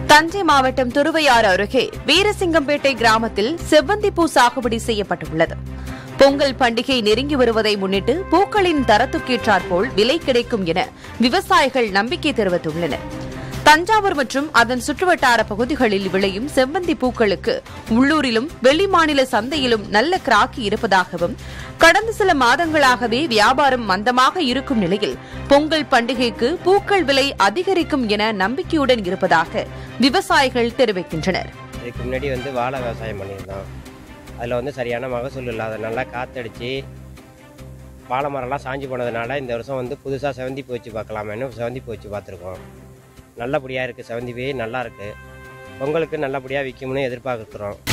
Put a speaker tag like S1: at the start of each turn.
S1: தஞ்சை மாவட்டம் துருவையாறு அருகே வீரசிங்கம்பேட்டை கிராமத்தில் செவ்வந்திப்பூ சாகுபடி செய்யப்பட்டுள்ளது பொங்கல் பண்டிகை நெருங்கி வருவதை முன்னிட்டு பூக்களின் தரத்துக்கேற்றாற்போல் விலை கிடைக்கும் என விவசாயிகள் நம்பிக்கை தெரிவித்துள்ளனர் தஞ்சாவூர் மற்றும் அதன் சுற்றுவட்டார பகுதிகளில் விளையும் செவ்வந்தி பூக்களுக்கு உள்ளூரிலும் வெளிமாநில சந்தையிலும் நல்ல கிராக்கி இருப்பதாகவும் கடந்த சில மாதங்களாகவே வியாபாரம் மந்தமாக இருக்கும் நிலையில் பொங்கல் பண்டிகைக்கு பூக்கள் விலை அதிகரிக்கும் என நம்பிக்கையுடன் இருப்பதாக விவசாயிகள் தெரிவிக்கின்றனர்
S2: இதுக்கு முன்னாடி வந்து வாழை விவசாயம் பண்ணியிருந்தோம் அதில் வந்து சரியான மகசூல் இல்லாதனால காத்தடிச்சு வாழை மரம்லாம் சாஞ்சு போனதுனால இந்த வருஷம் வந்து புதுசாக செவந்திப்பூ வச்சு பார்க்கலாமேன்னு செவந்திப்பூ வச்சு பார்த்துருக்கோம் நல்லபடியாக இருக்குது செவந்திப்பூ நல்லா இருக்குது பொங்கலுக்கு நல்லபடியாக விற்கும்னு எதிர்பார்க்குறோம்